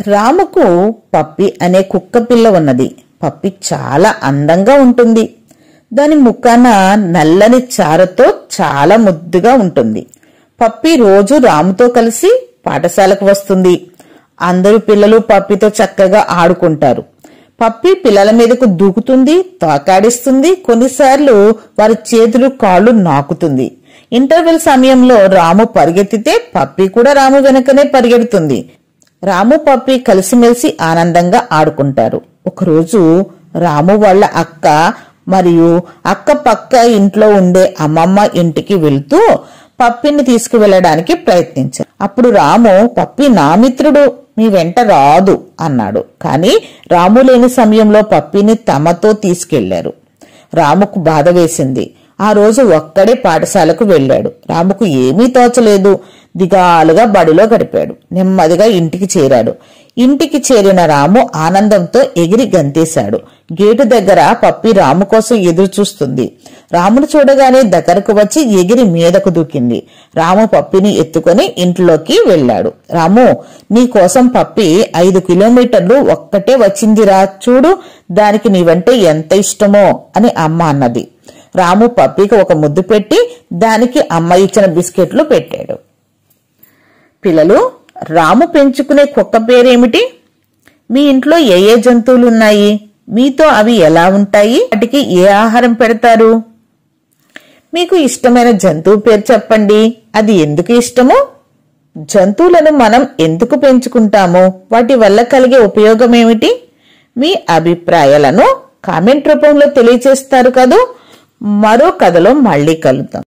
రాముకు పప్పి అనే కుక్క పిల్ల ఉన్నది పప్పి చాలా అందంగా ఉంటుంది దాని ముఖాన నల్లని చారతో చాలా ముద్దుగా ఉంటుంది పప్పి రోజు రాముతో కలిసి పాఠశాలకు వస్తుంది అందరూ పిల్లలు పప్పితో చక్కగా ఆడుకుంటారు పప్పి పిల్లల మీదకు దూకుతుంది తాకాడిస్తుంది కొన్నిసార్లు వారి చేతులు కాళ్ళు నాకుతుంది ఇంటర్వెల్ సమయంలో రాము పరిగెత్తితే పప్పి కూడా రాము వెనుకనే పరిగెడుతుంది రాము పప్పి కలిసిమెలిసి ఆనందంగా ఆడుకుంటారు ఒకరోజు రాము వాళ్ళ అక్క మరియు అక్క పక్క ఇంట్లో ఉండే అమ్మమ్మ ఇంటికి వెళ్తూ పప్పిని తీసుకువెళ్ళడానికి ప్రయత్నించారు అప్పుడు రాము పప్పి నా మిత్రుడు మీ వెంట రాదు అన్నాడు కానీ రాము లేని సమయంలో పప్పిని తమతో తీసుకెళ్లారు రాముకు బాధ వేసింది ఆ రోజు ఒక్కడే పాఠశాలకు వెళ్ళాడు రాముకు ఏమీ తోచలేదు దిగాలుగా బడిలో గడిపాడు నెమ్మదిగా ఇంటికి చేరాడు ఇంటికి చేరిన రాము ఆనందంతో ఎగిరి గంతేశాడు గేటు దగ్గర పప్పి రాము కోసం ఎదురు చూస్తుంది రామును చూడగానే దగ్గరకు వచ్చి ఎగిరి మీదకు దూకింది రాము పప్పిని ఎత్తుకొని ఇంట్లోకి వెళ్ళాడు రాము నీ కోసం పప్పి ఐదు కిలోమీటర్లు ఒక్కటే వచ్చిందిరా చూడు దానికి నీవంటే ఎంత ఇష్టమో అని అమ్మ అన్నది రాము పప్పికి ఒక ముద్దు పెట్టి దానికి అమ్మ ఇచ్చిన బిస్కెట్లు పెట్టాడు పిల్లలు రాము పెంచుకునే కుక్క పేరేమిటి మీ ఇంట్లో ఏ ఏ జంతువులు ఉన్నాయి మీతో అవి ఎలా ఉంటాయి వాటికి ఏ ఆహారం పెడతారు మీకు ఇష్టమైన జంతువు పేరు చెప్పండి అది ఎందుకు ఇష్టమో జంతువులను మనం ఎందుకు పెంచుకుంటామో వాటి వల్ల కలిగే ఉపయోగం ఏమిటి మీ అభిప్రాయాలను కామెంట్ రూపంలో తెలియచేస్తారు కదూ మరో కథలో మళ్ళీ కలుద్దాం